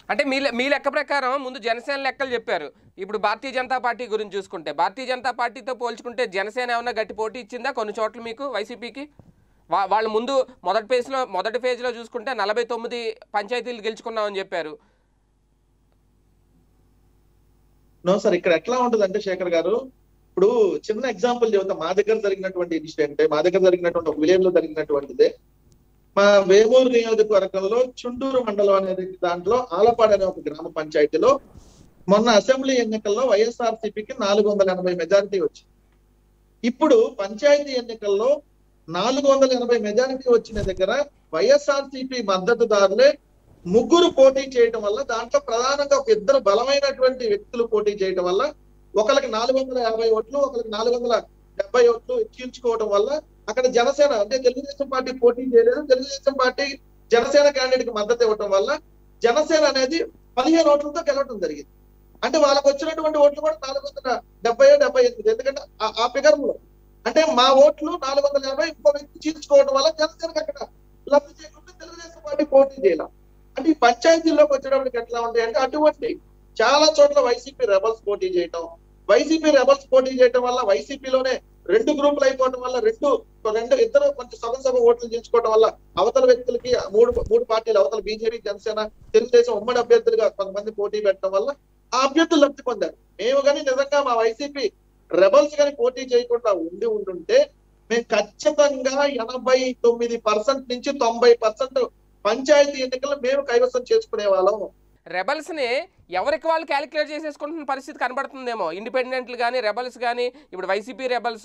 అంటే మీ లె- మీ లెక్క ప్రకారం ముందు జనసేన లెక్కలు చెప్పారు ఇప్పుడు భారతీయ జనతా పార్టీ గురించి చూసుకుంటే భారతీయ జనతా పార్టీతో పోల్చుకుంటే జనసేన ఏమన్నా గట్టి పోటీ ఇచ్చిందా కొన్ని చోట్ల మీకు వైసీపీకి వా వాళ్ళు ముందు మొదటి ఫేజ్లో మొదటి ఫేజ్లో చూసుకుంటే నలభై తొమ్మిది పంచాయతీలు గెలుచుకున్నామని చెప్పారు నో సార్ ఇక్కడ ఎట్లా ఉంటుంది అంటే శేఖర్ గారు ఇప్పుడు చిన్న ఎగ్జాంపుల్ చెబుతా మా దగ్గర జరిగినటువంటి ఇన్సిడెంట్ మా దగ్గర జరిగినటువంటి ఒక విలేజ్ లో జరిగినటువంటిదే మా వేమూరు నియోజకవర్గంలో చుండూరు మండలం అనేది దాంట్లో ఆలపాడు అనే ఒక గ్రామ పంచాయతీలో మొన్న అసెంబ్లీ ఎన్నికల్లో వైఎస్ఆర్ సిపికి నాలుగు వందల ఎనభై మెజారిటీ వచ్చింది ఇప్పుడు పంచాయతీ ఎన్నికల్లో నాలుగు వందల ఎనభై మెజారిటీ వచ్చిన దగ్గర వైఎస్ఆర్ సిపి మద్దతుదారులే ముగ్గురు పోటీ చేయటం వల్ల దాంట్లో ప్రధానంగా ఒక ఇద్దరు బలమైనటువంటి వ్యక్తులు పోటీ చేయటం వల్ల ఒకరికి నాలుగు వందల యాభై ఓట్లు ఒకరికి నాలుగు వందల డెబ్బై ఓట్లు ఎక్కించుకోవడం వల్ల అక్కడ జనసేన అంటే తెలుగుదేశం పార్టీ పోటీ చేయలేదు తెలుగుదేశం పార్టీ జనసేన క్యాండిడేట్ కి మద్దతు ఇవ్వటం వల్ల జనసేన అనేది పదిహేను ఓట్లతో గెలవడం జరిగింది అంటే వాళ్ళకి వచ్చినటువంటి ఓట్లు కూడా నాలుగు వందల డెబ్బై డెబ్బై ఎనిమిది ఎందుకంటే ఆ- ఆ ఫిగర్ లో అంటే మా ఓట్లు నాలుగు వందల యాభై ఇంకో వ్యక్తి చీల్చుకోవడం వల్ల జనసేనకి అక్కడ లబ్ధి చేయకుండా తెలుగుదేశం పార్టీ పోటీ చేయాల అంటే ఈ పంచాయతీల్లోకి వచ్చేటప్పటికి ఎట్లా ఉంటాయి అంటే అటువంటి చాలా చోట్ల వైసీపీ రెబల్స్ పోటీ చేయటం వైసీపీ రెబల్స్ పోటీ చేయటం వల్ల వైసీపీలోనే రెండు గ్రూపులు అయిపోవడం వల్ల రెండు రెండు ఇద్దరు కొంచెం సగం సగం ఓట్లు చేయించుకోవడం వల్ల అవతల వ్యక్తులకి మూడు మూడు పార్టీలు అవతల బీజేపీ జనసేన తెలుగుదేశం ఉమ్మడి అభ్యర్థులుగా కొంతమంది పోటీ పెట్టడం వల్ల ఆ అభ్యర్థులు లబ్ధి పొందారు మేము కానీ నిజంగా మా వైసీపీ రెబల్స్ కానీ పోటీ చేయకుండా ఉండి ఉండుంటే మేము ఖచ్చితంగా ఎనభై తొమ్మిది పర్సెంట్ నుంచి తొంభై పర్సెంట్ పంచాయతీ ఎన్నికలు మేము కైవసం చేసుకునే వాళ్ళం రెబల్స్ని ఎవరికి వాళ్ళు క్యాలిక్యులేట్ చేసేసుకుంటున్న పరిస్థితి కనబడుతుందేమో ఇండిపెండెంట్లు కానీ రెబల్స్ కానీ ఇప్పుడు వైసీపీ రెబల్స్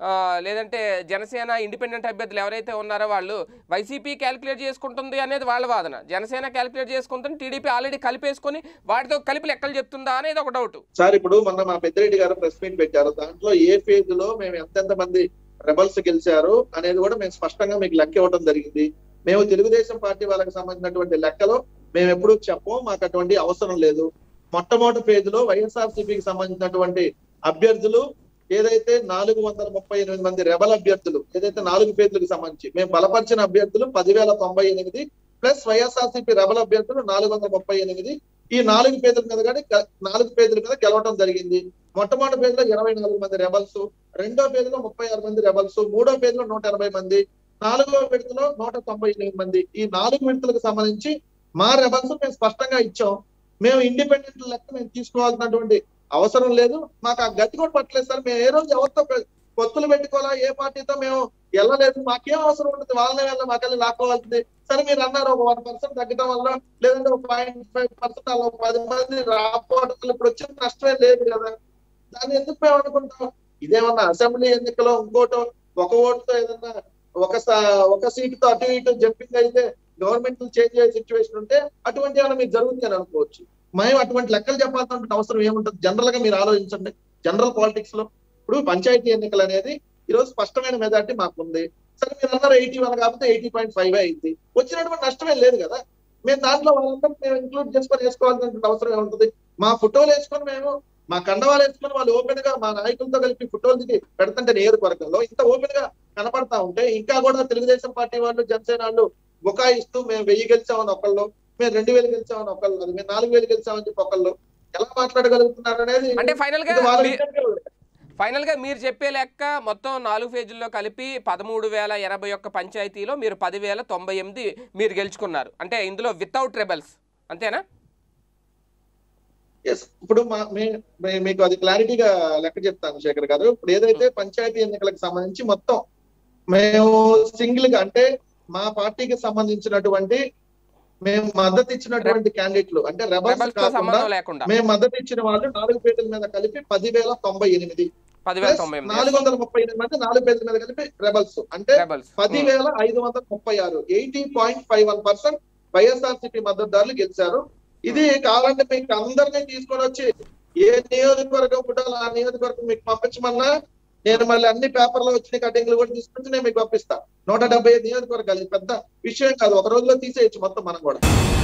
లేదంటే జనసేన ఇండిపెండెంట్ అభ్యర్థులు ఎవరైతే ఉన్నారో వాళ్ళు వైసీపీ క్యాలిక్యులేట్ చేసుకుంటుంది అనేది వాళ్ళ వాదన జనసేన క్యాలిక్యులేట్ చేసుకుంటుంది టీడీపీ ఆల్రెడీ కలిపేసుకొని వాటితో కలిపి లెక్కలు చెప్తుందా అనేది ఒక డౌట్ సార్ ఇప్పుడు మొన్న మా పెద్దిరెడ్డి గారు ప్రెస్ మీట్ పెట్టారు దాంట్లో ఏ ఫేజ్ లో మేము ఎంతెంత మంది రెబల్స్ గెలిచారు అనేది కూడా మేము స్పష్టంగా మీకు లెక్క ఇవ్వడం జరిగింది మేము తెలుగుదేశం పార్టీ వాళ్ళకి సంబంధించినటువంటి లెక్కలో మేము ఎప్పుడు చెప్పం మాకు అటువంటి అవసరం లేదు మొట్టమొదటి ఫేజ్ లో వైఎస్ఆర్ సిపికి సంబంధించినటువంటి అభ్యర్థులు ఏదైతే నాలుగు వందల ముప్పై ఎనిమిది మంది రెబల్ అభ్యర్థులు ఏదైతే నాలుగు ఫేజ్లకు సంబంధించి మేము బలపరిచిన అభ్యర్థులు పదివేల తొంభై ఎనిమిది ప్లస్ వైఎస్ఆర్సీపీ రెబల్ అభ్యర్థులు నాలుగు వందల ముప్పై ఎనిమిది ఈ నాలుగు పేజీల మీద కానీ గె- నాలుగు పేజీల మీద గెలవడం జరిగింది మొట్టమొదటి పేజీలో ఇరవై నాలుగు మంది రెబల్స్ రెండో పేజీలో ముప్పై ఆరు మంది రెబల్స్ మూడో పేజీలో నూట ఎనభై మంది నాలుగో విడతలో నూట తొంభై ఎనిమిది మంది ఈ నాలుగు విడతలకు సంబంధించి మా రెబల్స్ మేము స్పష్టంగా ఇచ్చాం మేము ఇండిపెండెంట్ లెక్క మేము తీసుకోవాల్సినటువంటి అవసరం లేదు మాకు ఆ గతి కూడా పట్టలేదు సార్ మేము ఏ రోజు ఎవరితో పె- పొత్తులు పెట్టుకోవాలా ఏ పార్టీతో మేము వెళ్ళలేదు మాకేం అవసరం ఉంటుంది వాళ్ళనే వెళ్ళ మాకెళ్ళి లాక్కోవాల్సింది సరే మీరు అన్నారు ఒక వన్ పర్సెంట్ తగ్గడం వల్ల లేదంటే ఒక పాయింట్ ఫైవ్ పర్సెంట్ అలా ఒక పది మంది రాకపోవడం వల్ల ఇప్పుడు వచ్చిన నష్టమే లేదు కదా దాన్ని ఎందుకు మేము అనుకుంటాం ఇదేమన్నా అసెంబ్లీ ఎన్నికలో ఇంకోటో ఒక ఓటుతో ఏదన్నా ఒక స- ఒక సీట్ తో అటు ఇటు జంపింగ్ అయితే గవర్నమెంట్ చేంజ్ అయ్యే సిచ్యువేషన్ ఉంటే అటువంటి ఏమైనా మీకు జరుగుతుంది అని అనుకోవచ్చు మేము అటువంటి లెక్కలు చెప్పాల్సిన అవసరం ఏముంటుంది జనరల్ గా మీరు ఆలోచించండి జనరల్ పాలిటిక్స్ లో ఇప్పుడు పంచాయతీ ఎన్నికలు అనేది ఈ రోజు స్పష్టమైన మెజార్టీ మాకు ఉంది సరే మీరు అన్నారు ఎయిటీ వన్ కాకపోతే ఎయిటీ పాయింట్ ఫైవ్ అయింది వచ్చినటువంటి నష్టమే లేదు కదా మేము దాంట్లో వాళ్ళందరూ మేము ఇంక్లూడ్ చేసుకొని వేసుకోవాల్సిన అవసరం ఏముంటుంది మా ఫోటోలు వేసుకొని మేము మా కండవాలు వేసుకొని వాళ్ళు ఓపెన్ గా మా నాయకులతో కలిపి ఫోటోలు దిగి పెడుతుంటే నియోజకవర్గంలో ఇంత ఓపెన్ గా కనపడతా ఉంటే ఇంకా కూడా తెలుగుదేశం పార్టీ వాళ్ళు జనసేన వాళ్ళు బుకాయిస్తూ మేము వెయ్యి గెలిచామని ఒకళ్ళు మేము రెండు వేలు గెలిచామని ఒకళ్ళు అది మేము నాలుగు వేలు గెలిచామని చెప్పి ఒకళ్ళు ఎలా మాట్లాడగలుగుతున్నారు అనేది అంటే ఫైనల్ గా ఇది వాళ్ళ మీ- ఇంటర్వ్యూ. ఫైనల్ గా మీరు చెప్పే లెక్క మొత్తం నాలుగు ఫేజుల్లో కలిపి పదమూడు వేల ఎనభై ఒక్క పంచాయతీలో మీరు పదివేల తొంభై ఎనిమిది మీరు గెలుచుకున్నారు అంటే ఇందులో వితౌట్ రెబల్స్ అంతేనా Yes. ఇప్పుడు మా మే- మే- మీకు అది క్లారిటీగా లెక్క చెప్తాను శేఖర్ గారు ఇప్పుడు ఏదైతే పంచాయతీ ఎన్నికలకు సంబంధించి మొత్తం మేము సింగిల్ గా అంటే మా పార్టీకి సంబంధించినటువంటి మేము మద్దతు ఇచ్చినటువంటి క్యాండిడేట్లు అంటే రెబల్స్ రెబల్స్ తో కాకుండా సంబంధం లేకుండా మేము మద్దతు ఇచ్చిన వాళ్ళు నాలుగు పేజీల మీద కలిపి పదివేల తొంభై ఎనిమిది పదివేల ప్లస్ తొంభై నాలుగు వందల ముప్పై ఎనిమిది మంది నాలుగు పేజీల మీద కలిపి రెబల్స్ అంటే రెబల్స్ పదివేల ఐదు వందల ముప్పై ఆరు eighty point five one percent YSRCP మద్దతుదారులు గెలిచారు ఇది కావాలంటే మీకు అందరినీ తీసుకొని వచ్చి ఏ నియోజకవర్గం పుట్టాలో ఆ నియోజకవర్గం మీకు పంపించమన్నా నేను మళ్ళీ అన్ని పేపర్లో వచ్చిన కటింగ్లు కూడా తీసుకొచ్చి నేను మీకు పంపిస్తా నూట డెబ్బై ఐదు నియోజకవర్గాలు ఇది పెద్ద విషయం కాదు ఒక రోజులో తీసేయచ్చు మొత్తం మనం కూడా